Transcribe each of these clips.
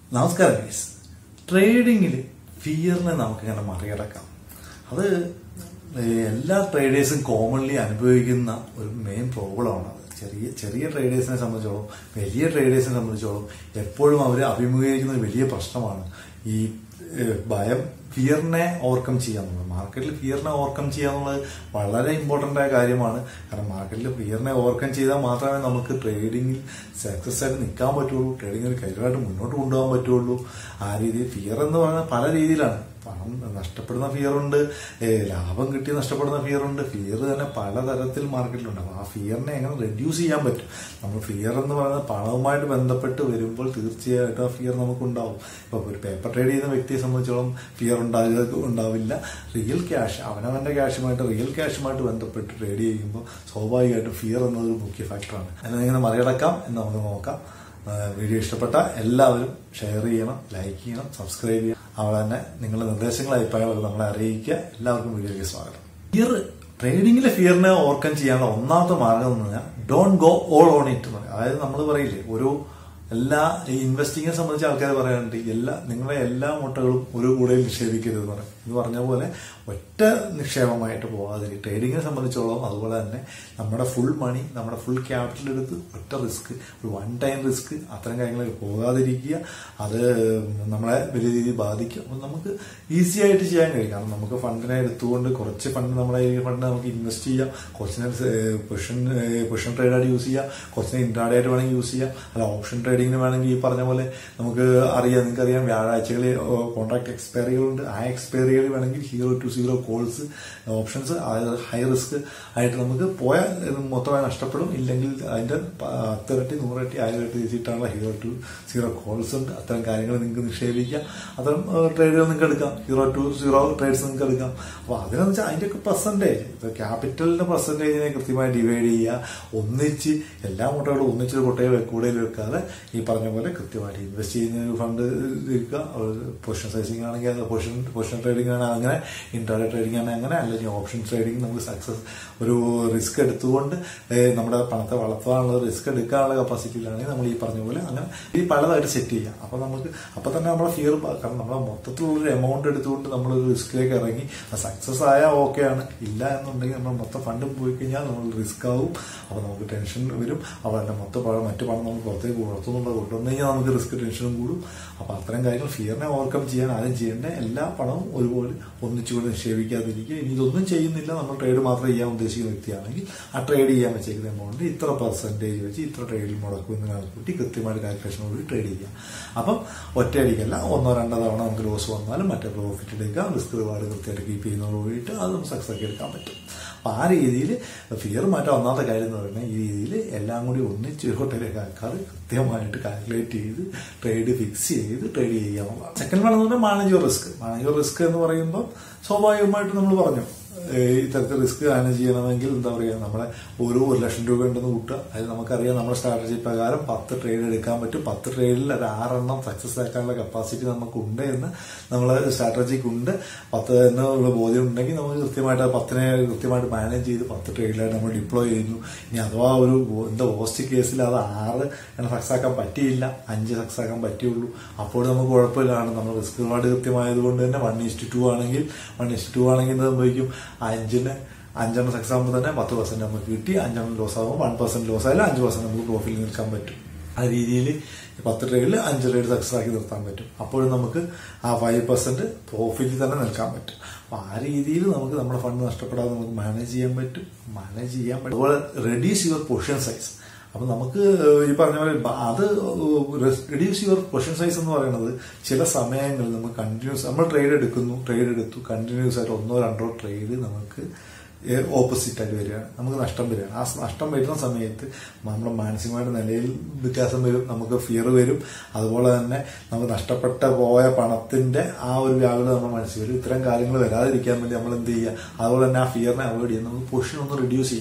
നമസ്കാരം ഗൈസ് ട്രേഡിങ്ങിൽ ഫിയറിനെ നമുക്ക് ഇങ്ങനെ മറികടക്കാം അത് എല്ലാ ട്രേഡേഴ്സും കോമൺലി അനുഭവിക്കുന്ന ഒരു മെയിൻ പ്രോബ്ലമാണ് അത് ചെറിയ ചെറിയ ട്രേഡേഴ്സിനെ സംബന്ധിച്ചോളം വലിയ ട്രേഡേഴ്സിനെ സംബന്ധിച്ചോളം എപ്പോഴും അവർ അഭിമുഖീകരിക്കുന്ന ഒരു വലിയ പ്രശ്നമാണ് ഈ ഏഹ്, ഭയം ഫിയറിനെ ഓവർകം ചെയ്യുക എന്നുള്ളത് മാർക്കറ്റിൽ ഫിയറിനെ ഓവർകം ചെയ്യുക എന്നുള്ളത് വളരെ ഇമ്പോർട്ടന്റ് ആയ കാര്യമാണ് കാരണം മാർക്കറ്റിൽ ഫിയറിനെ ഓവർകം ചെയ്താൽ മാത്രമേ നമുക്ക് ട്രേഡിങ്ങിൽ സക്സസ് ആയിട്ട് നിൽക്കാൻ പറ്റുള്ളൂ ട്രേഡിങ്ങിൽ കരിയറായിട്ട് മുന്നോട്ട് കൊണ്ടുപോകാൻ പറ്റുള്ളൂ ആ രീതിയിൽ ഫിയർ എന്ന് പറയുന്നത് പല രീതിയിലാണ് പണം നഷ്ടപ്പെടുന്ന ഫിയറുണ്ട് ലാഭം കിട്ടി നഷ്ടപ്പെടുന്ന ഫിയറുണ്ട് ഫിയർ തന്നെ പലതരത്തിൽ മാർക്കറ്റിലുണ്ട് അപ്പോൾ ആ ഫിയറിനെ എങ്ങനെ റെഡ്യൂസ് ചെയ്യാൻ പറ്റും നമ്മൾ ഫിയർ എന്ന് പറയുന്നത് പണവുമായിട്ട് ബന്ധപ്പെട്ട് വരുമ്പോൾ തീർച്ചയായിട്ടും ആ ഫിയർ നമുക്കുണ്ടാവും ഇപ്പോൾ ഒരു പേപ്പർ ട്രേഡ് ചെയ്യുന്ന വ്യക്തിയെ സംബന്ധിച്ചോളം ഫിയർ ഉണ്ടാകുക ഉണ്ടാവില്ല റിയൽ ക്യാഷ് അവനവന്റെ ക്യാഷുമായിട്ട് റിയൽ ക്യാഷുമായിട്ട് ബന്ധപ്പെട്ട് ട്രേഡ് ചെയ്യുമ്പോൾ സ്വാഭാവികമായിട്ടും ഫിയർ എന്നതൊരു മുഖ്യ ഫാക്ടറാണ് അതിനെ എങ്ങനെ മറികടക്കാം എന്ന് നമുക്ക് നോക്കാം ആ, വീഡിയോ ഇഷ്ടപ്പെട്ട എല്ലാവരും ഷെയർ ചെയ്യണം ലൈക്ക് ചെയ്യണം സബ്സ്ക്രൈബ് ചെയ്യണം അവിടെ തന്നെ നിങ്ങളുടെ നിർദ്ദേശങ്ങൾ അഭിപ്രായങ്ങളൊക്കെ നമ്മളെ അറിയിക്കുക എല്ലാവർക്കും വീഡിയോയിലേക്ക് സ്വാഗതം ഫിയർ ട്രേഡിംഗിലെ ഫിയറിനെ ഓവർകം ചെയ്യാനുള്ള ഒന്നാമത്തെ മാർഗം എന്ന് പറഞ്ഞാൽ don't go all on it എന്ന് പറയും അതായത് നമ്മൾ പറയില്ലേ ഒരു എല്ലാ ഈ ഇൻവെസ്റ്റിങ്ങിനെ സംബന്ധിച്ച് ആൾക്കാർ പറയാറുണ്ട് എല്ലാ നിങ്ങളുടെ എല്ലാ മുട്ടകളും ഒരു കൂടെയിൽ നിക്ഷേപിക്കരുത് എന്ന് പറയും എന്ന് പറഞ്ഞ പോലെ ഒറ്റ നിക്ഷേപമായിട്ട് പോകാതെ ട്രേഡിങ്ങിനെ സംബന്ധിച്ചോളം അതുപോലെ തന്നെ നമ്മുടെ ഫുൾ മണി നമ്മുടെ ഫുൾ ക്യാപിറ്റൽ എടുത്ത് ഒറ്റ റിസ്ക് ഒരു വൺ ടൈം റിസ്ക് അത്തരം കാര്യങ്ങളൊക്കെ പോകാതിരിക്കുക അത് നമ്മളെ വലിയ രീതിയിൽ ബാധിക്കും അപ്പം നമുക്ക് ഈസി ആയിട്ട് ചെയ്യാൻ കഴിയും കാരണം നമുക്ക് ഫണ്ടിനെ എടുത്തുകൊണ്ട് കുറച്ച് ഫണ്ട് നമ്മുടെ ഈ ഫണ്ട് നമുക്ക് ഇൻവെസ്റ്റ് ചെയ്യാം കുറച്ചിനെ പൊഷൻ പൊഷൻ ട്രേഡായിട്ട് യൂസ് ചെയ്യാം കുറച്ചിനെ ഇൻട്രാഡേ ആയിട്ട് വേണമെങ്കിൽ യൂസ് ചെയ്യാം അല്ല ഓപ്ഷൻ ട്രേഡിങ്ങിന് വേണമെങ്കിൽ ഈ പറഞ്ഞ പോലെ നമുക്ക് അറിയാം നിങ്ങൾക്ക് അറിയാം വ്യാഴാഴ്ചകളിൽ കോൺട്രാക്ട് എക്സ്പയറികളുണ്ട് ആ എക്സ്പയറികളിൽ വേണമെങ്കിൽ hero to zero calls options അതായത് ഹൈ റിസ്ക് ആയിട്ട് നമുക്ക് പോയാൽ ഇത് മൊത്തമായി നഷ്ടപ്പെടും ഇല്ലെങ്കിൽ അതിന്റെ പത്തിരട്ടി നൂറിരട്ടി ആയിരം ഇരട്ടി വെച്ചിട്ടാണുള്ള ഹീറോ ടു സീറോ കോൾസ് ഉണ്ട് അത്തരം കാര്യങ്ങൾ നിങ്ങൾക്ക് നിക്ഷേപിക്കാം അത്തരം ട്രേഡുകൾ നിങ്ങൾക്ക് എടുക്കാം ഹീറോ ടു സീറോ ട്രേഡ്സ് നിങ്ങൾക്ക് എടുക്കാം അപ്പൊ അതിനെന്ന് വെച്ചാൽ അതിന്റെയൊക്കെ പെർസെന്റേജ് ഇപ്പൊ ക്യാപിറ്റലിന്റെ പെർസെന്റേജിനെ കൃത്യമായി ഡിവൈഡ് ചെയ്യുക ഒന്നിച്ച് എല്ലാ മുട്ടകളും ഒന്നിച്ച് കൊട്ടയിൽ കൂടുതൽ വെക്കാതെ ഈ പറഞ്ഞ പോലെ കൃത്യമായിട്ട് ഇൻവെസ്റ്റ് ചെയ്യുന്ന ഒരു ഫണ്ട് എടുക്കുക പൊസിഷൻ സൈസിങ് ആണെങ്കിൽ അത് പൊസിഷൻ പൊസിഷൻ ട്രേഡിംഗ് ആണ് അങ്ങനെ ഇൻട്രാഡേ ട്രേഡിംഗ് ആണ് അങ്ങനെ അല്ലെങ്കിൽ ഓപ്ഷൻ ട്രേഡിംഗ് നമുക്ക് സക്സസ് ഒരു റിസ്ക് എടുത്തുകൊണ്ട് ഏഹ് നമ്മുടെ പണത്തെ വളർത്താനുള്ള റിസ്ക് എടുക്കാനുള്ള കപ്പാസിറ്റിയിലാണെങ്കിൽ നമ്മൾ ഈ പറഞ്ഞ പോലെ അങ്ങനെ ഈ പലതായിട്ട് സെറ്റ് ചെയ്യാം അപ്പൊ നമുക്ക് അപ്പൊ തന്നെ നമ്മളെ ഫിയർ കാരണം നമ്മളെ മൊത്തത്തിലുള്ള ഒരു എമൗണ്ട് എടുത്തുകൊണ്ട് നമ്മൾ ഒരു റിസ്കിലേക്ക് ഇറങ്ങി സക്സസ് ആയാൽ ഓക്കെ ആണ് ഇല്ല എന്നുണ്ടെങ്കിൽ നമ്മൾ മൊത്തം ഫണ്ട് പോയി കഴിഞ്ഞാൽ നമ്മൾ റിസ്ക് ആവും അപ്പൊ നമുക്ക് ടെൻഷൻ വരും അപ്പൊ അതിന്റെ മൊത്തം പണം മറ്റു പണം നമ്മൾ പുറത്തേക്ക് പുറത്തുനിന്നുള്ള കൊണ്ടുവന്നു കഴിഞ്ഞാൽ നമുക്ക് റിസ്ക് ടെൻഷനും കൂടും അപ്പൊ അത്തരം കാര്യങ്ങൾ ഫിയറിനെ ഓവർകം ചെയ്യാൻ ആദ്യം ചെയ്യേണ്ട എല്ലാ പണവും ഒരുപോലെ ഒന്നിച്ചുകൊണ്ട് നിക്ഷേപിക്കാതിരിക്കുക ഇനി ഇതൊന്നും ചെയ്യുന്നില്ല നമ്മൾ ട്രേഡ് മാത്രം ചെയ്യാൻ ഉദ്ദേശിക്കുന്ന വ്യക്തിയാണെങ്കിൽ ആ ട്രേഡ് ചെയ്യാൻ വെച്ചേക്കുന്ന എമൗണ്ട് ഇത്ര പെർസെന്റേജ് വെച്ച് ഇത്ര ട്രേഡിൽ മുടക്കും എന്ന് കണക്കൂട്ടി കൃത്യമായിട്ട് കാൽക്കുലേഷനോട് ട്രേഡ് ചെയ്യാം അപ്പം ഒറ്റയടിക്കല്ല ഒന്നോ രണ്ടോ തവണ നമുക്ക് ലോസ് വന്നാലും മറ്റേ പ്രോഫിറ്റ് എടുക്കാം റിസ്ക് റിവാർഡ് കൃത്യമായിട്ട് കീപ്പ് ചെയ്യുന്നതോട് കൂടിയിട്ട് അത് നമുക്ക് സക്സസ് ആക്കി എടുക്കാൻ പറ്റും അപ്പൊ ആ രീതിയിൽ ഫിയർ മാറ്റാൻ ഒന്നാമത്തെ കാര്യം എന്ന് പറയുന്നത് ഈ രീതിയിൽ എല്ലാം കൂടി ഒന്നിച്ച് ഒരു ഹോട്ടലിലേക്ക് ആൾക്കാർ കൃത്യമായിട്ട് കാൽക്കുലേറ്റ് ചെയ്ത് ട്രേഡ് ഫിക്സ് ചെയ്ത് ട്രേഡ് ചെയ്യാവുന്നതാണ് സെക്കൻഡ് വൺ എന്ന് പറഞ്ഞാൽ മാനേജർ റിസ്ക് മാനേജർ റിസ്ക് എന്ന് പറയുമ്പോൾ സ്വാഭാവികമായിട്ട് നമ്മൾ പറഞ്ഞു ഏഹ് ഇത്തരത്തിൽ റിസ്ക് മാനേജ് ചെയ്യണമെങ്കിൽ എന്താ പറയുക നമ്മളെ ഓരോ ഒരു ലക്ഷം രൂപ ഉണ്ടെന്ന് കൂട്ടുക അത് നമുക്കറിയാം നമ്മുടെ സ്ട്രാറ്റജി പ്രകാരം പത്ത് ട്രേഡ് എടുക്കാൻ പറ്റും പത്ത് ട്രേഡിൽ ഒരു ആറെണ്ണം സക്സസ് ആക്കാനുള്ള കപ്പാസിറ്റി നമുക്കുണ്ട് എന്ന് നമ്മൾ സ്ട്രാറ്റജിക്ക് ഉണ്ട് പത്ത് എന്നുള്ള ബോധ്യം ഉണ്ടെങ്കിൽ നമുക്ക് കൃത്യമായിട്ട് ആ പത്തിനെ കൃത്യമായിട്ട് മാനേജ് ചെയ്ത് പത്ത് ട്രേഡിലായിട്ട് നമ്മൾ ഡിപ്ലോയ് ചെയ്യുന്നു ഇനി അഥവാ ഒരു എന്താ പോസ്റ്റ് കേസിൽ അത് ആറ് എണ്ണം സക്സസ് ആക്കാൻ പറ്റിയില്ല അഞ്ച് സക്സസ് ആക്കാൻ പറ്റിയുള്ളൂ അപ്പോൾ നമുക്ക് കുഴപ്പമില്ലാണ് നമ്മൾ റിസ്ക് റിവാർഡ് കൃത്യമായതുകൊണ്ട് തന്നെ വൺ ഇസ്റ്റ് ടു ആണെങ്കിൽ വൺ ഇസ്റ്റ് ടു ആണെങ്കിൽ എന്ത് സംഭവിക്കും അഞ്ചിന് അഞ്ചെണ്ണം സക്സസ് ആകുമ്പോൾ തന്നെ പത്ത് പെർസെന്റ് നമുക്ക് കിട്ടി അഞ്ചെണ്ണം ലോസ് ആകുമ്പോൾ വൺ പെർസെന്റ് ലോസ് ആയാലും അഞ്ച് പെർസെന്റ് നമുക്ക് പ്രോഫിറ്റിൽ നിൽക്കാൻ പറ്റും ആ രീതിയിൽ പത്ത് ട്രേഡിൽ അഞ്ച് ട്രേഡ് സക്സസ് ആക്കി നിർത്താൻ പറ്റും അപ്പോഴും നമുക്ക് ആ ഫൈവ് പെർസെന്റ് പ്രോഫിറ്റിൽ തന്നെ നിൽക്കാൻ പറ്റും അപ്പൊ ആ രീതിയിൽ നമുക്ക് നമ്മുടെ ഫണ്ട് നഷ്ടപ്പെടാതെ നമുക്ക് മാനേജ് ചെയ്യാൻ പറ്റും മാനേജ് ചെയ്യാൻ പറ്റും അതുപോലെ റെഡ്യൂസ് യുവർ പൊസിഷൻ സൈസ് അപ്പൊ നമുക്ക് ഈ പറഞ്ഞ പോലെ ബ- അത് റെഡ്യൂസ് യുവർ പൊസിഷൻ സൈസ് എന്ന് പറയുന്നത് ചില സമയങ്ങളിൽ നമുക്ക് കണ്ടിന്യൂസ് നമ്മൾ ട്രേഡ് എടുക്കുന്നു ട്രേഡ് എടുത്തു കണ്ടിന്യൂസ് ആയിട്ട് ഒന്നോ രണ്ടോ ട്രേഡ് നമുക്ക് ഓപ്പോസിറ്റ് ആയിട്ട് വരികയാണ് നമുക്ക് നഷ്ടം വരികയാണ് ആ നഷ്ടം വരുന്ന സമയത്ത് നമ്മുടെ മാനസികമായിട്ട് നിലയിൽ വ്യത്യാസം വരും നമുക്ക് ഫിയർ വരും അതുപോലെ തന്നെ നമുക്ക് നഷ്ടപ്പെട്ട പോയ പണത്തിന്റെ ആ ഒരു വ്യാകുലത നമ്മുടെ മനസ്സിൽ വരും ഇത്തരം കാര്യങ്ങൾ വരാതിരിക്കാൻ വേണ്ടി നമ്മൾ എന്ത് ചെയ്യുക അതുപോലെ തന്നെ ആ ഫിയറിനെ അവോയ്ഡ് ചെയ്യുക നമുക്ക് പൊസിഷൻ ഒന്ന് റിഡ്യൂസ് ചെയ്യുക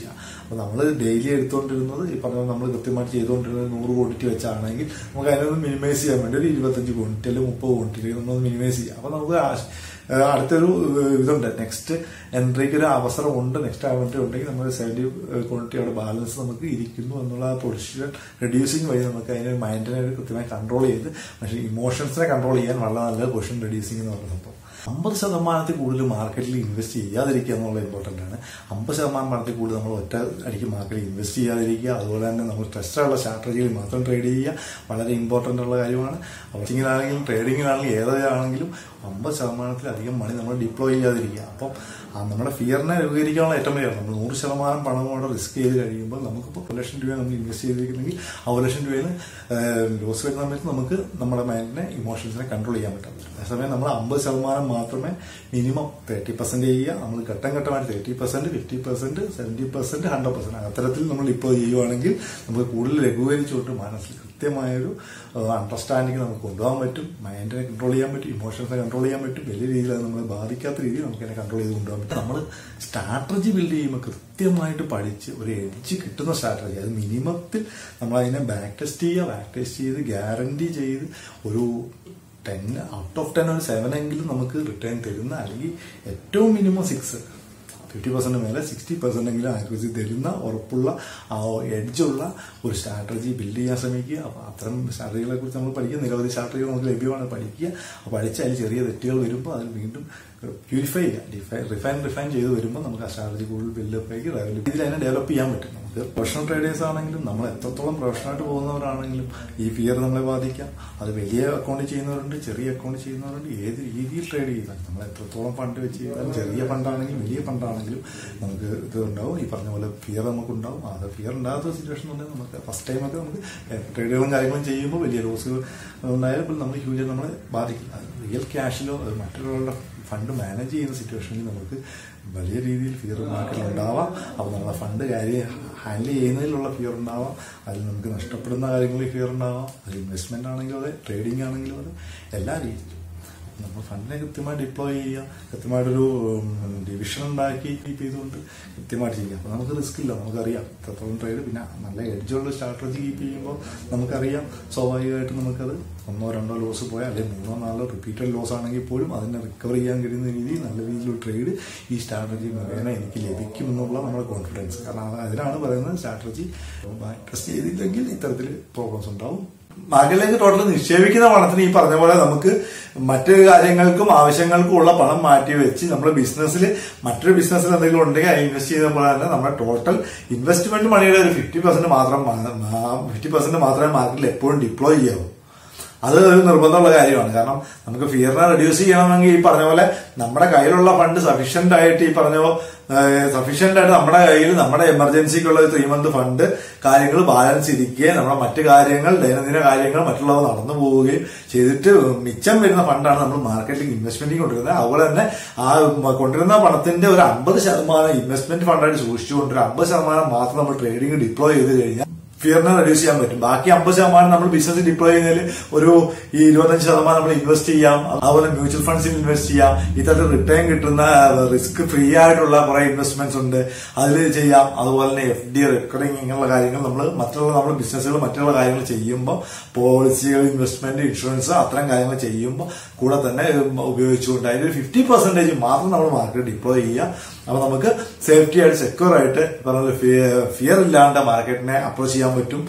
അപ്പോൾ നമ്മൾ ഡെയിലി എടുത്തുകൊണ്ടിരുന്നത് ഈ പറഞ്ഞ നമ്മൾ കൃത്യമായിട്ട് ചെയ്തുകൊണ്ടിരുന്നത് നൂറ് ക്വാണ്ടിറ്റി വെച്ചാണെങ്കിൽ നമുക്ക് അതിനൊന്ന് മിനിമൈസ് ചെയ്യാൻ വേണ്ടി ഒരു ഇരുപത്തഞ്ച് ക്വാണ്ടിറ്റി അല്ലെങ്കിൽ മുപ്പത് ക്വാണ്ടിറ്റി നമ്മളൊന്ന് മിനിമൈസ് ചെയ്യാം അപ്പോൾ നമുക്ക് ആശ- ഏഹ് അടുത്തൊരു ഏഹ് ഇതുണ്ട് നെക്സ്റ്റ് എൻട്രിക്ക് ഒരു അവസരം ഉണ്ട് നെക്സ്റ്റ് അവൻട്രി ഉണ്ടെങ്കിൽ നമ്മൾ സെവൻറ്റി ക്വാണ്ടിറ്റി അവിടെ ബാലൻസ് നമുക്ക് ഇരിക്കുന്നു എന്നുള്ള ആ പൊസിഷൻ റെഡ്യൂസിങ് വഴി നമുക്ക് അതിന് മൈൻഡിനെ ഒരു കൃത്യമായി കൺട്രോൾ ചെയ്ത് പക്ഷേ ഇമോഷൻസിനെ കൺട്രോൾ ചെയ്യാൻ വളരെ നല്ല പൊസിഷൻ റെഡ്യൂസിങ് എന്ന് പറയുന്ന സംഭവം അമ്പത് ശതമാനത്തിൽ കൂടുതൽ മാർക്കറ്റിൽ ഇൻവെസ്റ്റ് ചെയ്യാതിരിക്കുക എന്നുള്ളത് ഇമ്പോർട്ടൻ്റ് ആണ് അമ്പത് ശതമാനം പണത്തിൽ കൂടുതൽ നമ്മൾ ഒറ്റ അടിക്ക് മാർക്കറ്റിൽ ഇൻവെസ്റ്റ് ചെയ്യാതിരിക്കുക അതുപോലെ തന്നെ നമ്മൾ ടെസ്റ്റുള്ള സ്ട്രാറ്റജിയിൽ മാത്രം ട്രേഡ് ചെയ്യുക വളരെ ഇമ്പോർട്ടൻ്റ് ഉള്ള കാര്യമാണ് വാച്ചിങ്ങിലാണെങ്കിലും ട്രേഡിങ്ങിലാണെങ്കിലും ഏതാണെങ്കിലും അമ്പത് ശതമാനത്തിലധികം മണി നമ്മൾ ഡിപ്ലോയ് ചെയ്യാതിരിക്കുക അപ്പം ആ നമ്മുടെ ഫിയറിനെ രൂപീകരിക്കാനുള്ള ഏറ്റവും വലിയ നമ്മൾ നൂറ് ശതമാനം പണം കൂടെ റിസ്ക് ചെയ്ത് കഴിയുമ്പോൾ നമുക്കിപ്പോൾ ഒരു ലക്ഷം രൂപ നമ്മൾ ഇൻവെസ്റ്റ് ചെയ്തിരിക്കുന്നെങ്കിൽ ആ ഒരു ലക്ഷം രൂപയിൽ ലോസ് വരുന്ന സമയത്ത് നമുക്ക് നമ്മുടെ മൈൻഡിനെ ഇമോഷൻസിനെ കൺട്രോൾ ചെയ്യാൻ പറ്റും അതേസമയം നമ്മൾ അമ്പത് ശതമാനം മാത്രമേ മിനിമം തേർട്ടി പെർസെന്റ് ചെയ്യുക നമ്മൾ ഘട്ടം ഘട്ടമായിട്ട് thirty percent fifty percent seventy percent hundred percent അത്തരത്തിൽ നമ്മൾ ഇപ്പോൾ ചെയ്യുവാണെങ്കിൽ നമുക്ക് കൂടുതൽ ലഘൂകരിച്ചുകൊണ്ട് മനസ്സിൽ കൃത്യമായൊരു അണ്ടർസ്റ്റാൻഡിങ് നമുക്ക് കൊണ്ടുപോകാൻ പറ്റും മൈൻഡിനെ കൺട്രോൾ ചെയ്യാൻ പറ്റും ഇമോഷൻസിനെ കൺട്രോൾ ചെയ്യാൻ പറ്റും വലിയ രീതിയിൽ അത് നമ്മളെ ബാധിക്കാത്ത രീതിയിൽ നമുക്ക് അതിനെ കൺട്രോൾ ചെയ്ത് കൊണ്ടുപോകാൻ പറ്റും നമ്മൾ സ്ട്രാറ്റജി ബിൽഡ് ചെയ്യുമ്പോൾ കൃത്യമായിട്ട് പഠിച്ച് ഒരു എഡ്ജ് കിട്ടുന്ന സ്ട്രാറ്റജി അത് മിനിമത്തിൽ നമ്മൾ അതിനെ ബാക്ക് ടെസ്റ്റ് ചെയ്യുക ബാക്ക് ടെസ്റ്റ് ചെയ്ത് ഗ്യാരണ്ടി ചെയ്ത് ഒരു ടെൻ ഔട്ട് ഓഫ് ടെൻ ഒരു സെവൻ എങ്കിലും നമുക്ക് റിട്ടേൺ തരുന്ന അല്ലെങ്കിൽ ഏറ്റവും മിനിമം സിക്സ് ഫിഫ്റ്റി പെർസെന്റ് മേലെ സിക്സ്റ്റി പെർസെന്റ് എങ്കിലും ആക്യുറസി തരുന്ന ഉറപ്പുള്ള ആ എഡ്ജുള്ള ഒരു സ്ട്രാറ്റജി ബിൽഡ് ചെയ്യാൻ ശ്രമിക്കുക അപ്പോൾ അത്തരം സ്ട്രാറ്റജികളെ കുറിച്ച് നമ്മൾ പഠിക്കുക നിരവധി സ്ട്രാറ്റജികൾ നമുക്ക് ലഭ്യമാണ് പഠിക്കുക അപ്പോൾ പഠിച്ച് അതിൽ ചെറിയ തെറ്റുകൾ വരുമ്പോൾ അതിൽ വീണ്ടും പ്യൂരിഫൈ ചെയ്യുക ഡിഫൈൻ റിഫൈൻ റിഫൈൻ ചെയ്ത് വരുമ്പോൾ നമുക്ക് ആ സ്ട്രാറ്റജി കൂടുതൽ ബിൽഡപ്പ് ആക്കി രീതിയിൽ അതിനെ ഡെവലപ്പ് ചെയ്യാൻ പറ്റും നമുക്ക് പ്രൊഫഷണൽ ട്രേഡേഴ്സ് ആണെങ്കിലും നമ്മൾ എത്രത്തോളം പ്രൊഫഷണലായിട്ട് പോകുന്നവരാണെങ്കിലും ഈ ഫിയർ നമ്മളെ ബാധിക്കാം അത് വലിയ അക്കൗണ്ട് ചെയ്യുന്നവരുണ്ട് ചെറിയ അക്കൗണ്ട് ചെയ്യുന്നവരുണ്ട് ഏത് രീതിയിൽ ട്രേഡ് ചെയ്താൽ നമ്മൾ എത്രത്തോളം ഫണ്ട് വെച്ച് ചെയ്താലും ചെറിയ ഫണ്ടാണെങ്കിലും വലിയ ഫണ്ടാണെങ്കിലും നമുക്ക് ഇത് ഉണ്ടാവും ഈ പറഞ്ഞ പോലെ ഫിയർ നമുക്കുണ്ടാവും അത് ഫിയർ ഉണ്ടാകാത്ത സിറ്റുവേഷൻ ഉണ്ടെങ്കിൽ നമുക്ക് ഫസ്റ്റ് ടൈമൊക്കെ നമുക്ക് ട്രേഡുകളും കാര്യങ്ങളും ചെയ്യുമ്പോൾ വലിയ ലോസുകൾ ഉണ്ടായാലും നമ്മൾ ഹ്യൂജ് നമ്മളെ ബാധിക്കും അത് റിയൽ ക്യാഷിലോ അത് മറ്റൊരാളുടെ ഫണ്ട് മാനേജ് ചെയ്യുന്ന സിറ്റുവേഷനിൽ നമുക്ക് വലിയ രീതിയിൽ ഫിയർ മാർക്കറ്റിൽ ഉണ്ടാവാം അപ്പോൾ നമ്മളെ ഫണ്ട് കാര്യം ഹാൻഡിൽ ചെയ്യുന്നതിലുള്ള ഫിയർ ഉണ്ടാവാം അതിൽ നമുക്ക് നഷ്ടപ്പെടുന്ന കാര്യങ്ങളിൽ ഫിയർ ഉണ്ടാവാം അത് ഇൻവെസ്റ്റ്മെന്റ് ആണെങ്കിലും അതെ ട്രേഡിംഗ് ആണെങ്കിലും അതെ എല്ലാ രീതിയിലും നമ്മൾ ഫണ്ടിനെ കൃത്യമായി ഡിപ്ലോയ് ചെയ്യുക കൃത്യമായിട്ടൊരു ഡിവിഷൻ ഉണ്ടാക്കി കീപ്പ് ചെയ്തുകൊണ്ട് കൃത്യമായിട്ട് ചെയ്യുക അപ്പോൾ നമുക്ക് റിസ്ക് ഇല്ല നമുക്കറിയാം എത്രത്തോളം ട്രേഡ് പിന്നെ നല്ല എഡ്ജുള്ള സ്ട്രാറ്റജി കീപ്പ് ചെയ്യുമ്പോൾ നമുക്കറിയാം സ്വാഭാവികമായിട്ടും നമുക്കത് ഒന്നോ രണ്ടോ ലോസ് പോയാൽ അല്ലെങ്കിൽ മൂന്നോ നാലോ റിപ്പീറ്റഡ് ലോസ് ആണെങ്കിൽ പോലും അതിനെ റിക്കവർ ചെയ്യാൻ കഴിയുന്ന രീതിയിൽ നല്ല രീതിയിലുള്ള ട്രേഡ് ഈ സ്ട്രാറ്റജി മുഖേന എനിക്ക് ലഭിക്കും എന്നുള്ള നമ്മുടെ കോൺഫിഡൻസ് കാരണം അത് അതിനാണ് പറയുന്നത് സ്ട്രാറ്റജി ടെസ്റ്റ് ചെയ്തില്ലെങ്കിൽ ഇത്തരത്തിൽ പ്രോബ്ലംസ് ഉണ്ടാവും മാർക്കറ്റിലേക്ക് ടോട്ടൽ നിക്ഷേപിക്കുന്ന പണത്തിന് ഈ പറഞ്ഞ പോലെ നമുക്ക് മറ്റു കാര്യങ്ങൾക്കും ആവശ്യങ്ങൾക്കും ഉള്ള പണം മാറ്റി വെച്ച് നമ്മുടെ ബിസിനസ്സിൽ മറ്റൊരു ബിസിനസ്സിൽ എന്തെങ്കിലും ഉണ്ടെങ്കിൽ അത് ഇൻവെസ്റ്റ് ചെയ്യുന്ന പോലെ തന്നെ നമ്മുടെ ടോട്ടൽ ഇൻവെസ്റ്റ്മെന്റ് മണിയുടെ ഒരു ഫിഫ്റ്റി പെർസെന്റ് മാത്രം ഫിഫ്റ്റി പെർസെന്റ് മാത്രമേ മാർക്കറ്റിൽ എപ്പോഴും ഡിപ്ലോയ് ചെയ്യാവൂ അത് ഒരു നിർബന്ധമുള്ള കാര്യമാണ് കാരണം നമുക്ക് ഫിയറിനെ റെഡ്യൂസ് ചെയ്യണമെങ്കിൽ ഈ പറഞ്ഞ പോലെ നമ്മുടെ കയ്യിലുള്ള ഫണ്ട് സഫീഷ്യന്റ് ആയിട്ട് ഈ പറഞ്ഞ സഫീഷ്യന്റ് ആയിട്ട് നമ്മുടെ കയ്യിൽ നമ്മുടെ എമർജൻസിക്കുള്ള ത്രീ മന്ത് ഫണ്ട് കാര്യങ്ങൾ ബാലൻസ് ഇരിക്കുകയും നമ്മുടെ മറ്റു കാര്യങ്ങൾ ദൈനംദിന കാര്യങ്ങൾ മറ്റുള്ളവ നടന്നു പോവുകയും ചെയ്തിട്ട് മിച്ചം വരുന്ന ഫണ്ടാണ് നമ്മൾ മാർക്കറ്റിൽ ഇൻവെസ്റ്റ്മെന്റിൽ കൊണ്ടുവരുന്നത് അതുപോലെ തന്നെ ആ കൊണ്ടുവരുന്ന പണത്തിന്റെ ഒരു അമ്പത് ശതമാനം ഇൻവെസ്റ്റ്മെന്റ് ഫണ്ടായിട്ട് സൂക്ഷിച്ചുകൊണ്ട് ഒരു അമ്പത് ശതമാനം മാത്രം നമ്മൾ ട്രേഡിംഗ് ഡിപ്ലോയ് ചെയ്ത് കഴിഞ്ഞാൽ ഫിയറിനെ റെഡ്യൂസ് ചെയ്യാൻ പറ്റും ബാക്കി അമ്പത് ശതമാനം നമ്മൾ ബിസിനസ് ഡിപ്ലോയ് ചെയ്യുന്നതിൽ ഒരു ഈ ഇരുപത്തഞ്ച് ശതമാനം നമ്മൾ ഇൻവെസ്റ്റ് ചെയ്യാം അതുപോലെ മ്യൂച്വൽ ഫണ്ട്സിൽ ഇൻവെസ്റ്റ് ചെയ്യാം ഇത്തരത്തിൽ റിട്ടേൺ കിട്ടുന്ന റിസ്ക് ഫ്രീ ആയിട്ടുള്ള കുറെ ഇൻവെസ്റ്റ്മെന്റ്സ് ഉണ്ട് അതിൽ ചെയ്യാം അതുപോലെ തന്നെ എഫ് ഡി റെക്കറിംഗ് ഇങ്ങനെയുള്ള കാര്യങ്ങൾ നമ്മൾ മറ്റുള്ള നമ്മൾ ബിസിനസ്സുകൾ മറ്റുള്ള കാര്യങ്ങൾ ചെയ്യുമ്പോൾ പോളിസികൾ ഇൻവെസ്റ്റ്മെന്റ് ഇൻഷുറൻസ് അത്തരം കാര്യങ്ങൾ ചെയ്യുമ്പോൾ കൂടെ തന്നെ ഉപയോഗിച്ചുകൊണ്ട് അതിൽ ഫിഫ്റ്റി പെർസെന്റേജ് മാത്രം നമ്മൾ മാർക്കറ്റ് ഡിപ്ലോയ് ചെയ്യുക അപ്പൊ നമുക്ക് സേഫ്റ്റി ആയിട്ട് സെക്യൂർ ആയിട്ട് പറഞ്ഞ ഫിയർ ഇല്ലാണ്ട് മാർക്കറ്റിനെ അപ്രോച്ച് ചെയ്യാൻ പറ്റും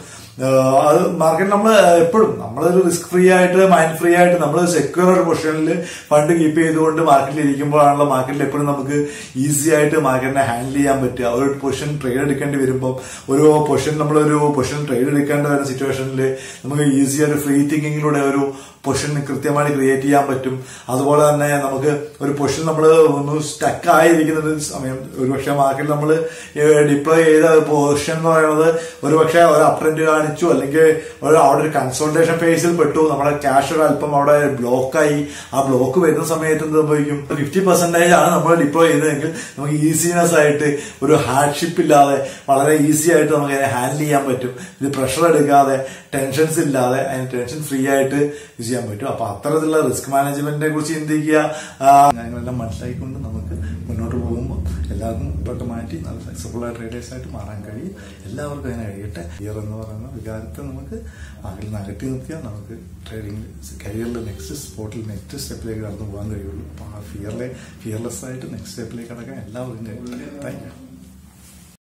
അത് മാർക്കറ്റ് നമ്മൾ എപ്പോഴും നമ്മളൊരു റിസ്ക് ഫ്രീ ആയിട്ട് മൈൻഡ് ഫ്രീ ആയിട്ട് നമ്മൾ സെക്യൂർ ഒരു പൊസിഷനിൽ ഫണ്ട് കീപ്പ് ചെയ്തുകൊണ്ട് മാർക്കറ്റിൽ ഇരിക്കുമ്പോഴാണല്ലോ മാർക്കറ്റിൽ എപ്പോഴും നമുക്ക് ഈസി ആയിട്ട് മാർക്കറ്റിനെ ഹാൻഡിൽ ചെയ്യാൻ പറ്റുക ഒരു പൊസിഷൻ ട്രേഡ് എടുക്കേണ്ടി വരുമ്പോൾ ഒരു പൊസിഷൻ നമ്മളൊരു പൊസിഷൻ ട്രേഡ് എടുക്കേണ്ട വരുന്ന സിറ്റുവേഷനിൽ നമുക്ക് ഈസി ആയിട്ട് ഫ്രീ തിങ്കിങ്ങിലൂടെ ഒരു പൊസിഷൻ കൃത്യമായിട്ട് ക്രിയേറ്റ് ചെയ്യാൻ പറ്റും അതുപോലെ തന്നെ നമുക്ക് ഒരു പൊസിഷൻ നമ്മൾ ഒന്ന് സ്റ്റക്ക് ആയിരിക്കുന്ന സമയം ഒരുപക്ഷെ മാർക്കറ്റിൽ നമ്മൾ ഡിപ്ലോയ് ചെയ്ത പൊസിഷൻ എന്ന് പറയുന്നത് ഒരുപക്ഷെ ഒരു അപ്രന്റ് കാണിച്ചു അല്ലെങ്കിൽ ഒരു അവിടെ ഒരു കൺസൾട്ടേഷൻ ഫേസിൽ പെട്ടു നമ്മുടെ ക്യാഷ് ഒരു അല്പം അവിടെ ബ്ലോക്കായി ആ ബ്ലോക്ക് വരുന്ന സമയത്ത് എന്ത് സംഭവിക്കും ഫിഫ്റ്റി പെർസെന്റേജ് ആണ് നമ്മൾ ഡിപ്ലോയ് ചെയ്തതെങ്കിൽ നമുക്ക് ഈസിനെസ് ആയിട്ട് ഒരു ഹാർഡ്ഷിപ്പ് ഇല്ലാതെ വളരെ ഈസി ആയിട്ട് നമുക്ക് അതിനെ ഹാൻഡിൽ ചെയ്യാൻ പറ്റും ഇത് പ്രഷർ എടുക്കാതെ ടെൻഷൻസ് ഇല്ലാതെ അതിന് ടെൻഷൻ ഫ്രീ ആയിട്ട് യൂസ് ചെയ്യാൻ പറ്റും അപ്പൊ അത്തരത്തിലുള്ള റിസ്ക് മാനേജ്മെന്റിനെ കുറിച്ച് ചിന്തിക്കുക ഞങ്ങളെല്ലാം മനസ്സിലാക്കിക്കൊണ്ട് നമുക്ക് മുന്നോട്ട് പോകുമ്പോൾ എല്ലാവർക്കും തൊട്ട് മാറ്റി നല്ല ഫ്ലെക്സിബിൾ ആയ ട്രേഡേഴ്സ് ആയിട്ട് മാറാൻ കഴിയും എല്ലാവർക്കും അതിനെ കഴിയട്ടെ ഫിയർ എന്ന് പറയുന്ന വികാരത്തെ നമുക്ക് അകൽ നിന്ന് അകറ്റി നിർത്തിയാൽ നമുക്ക് ട്രേഡിംഗ് കരിയറിൽ നെക്സ്റ്റ് സ്പോട്ടിൽ നെക്സ്റ്റ് സ്റ്റെപ്പിലേക്ക് കടന്നു പോകാൻ കഴിയുള്ളൂ അപ്പോൾ ആ ഫിയറിലെ ഫിയർലെസ് ആയിട്ട് നെക്സ്റ്റ് സ്റ്റെപ്പിലേക്ക് കടക്കാൻ എല്ലാവർക്കും കഴിയട്ടെ താങ്ക് യു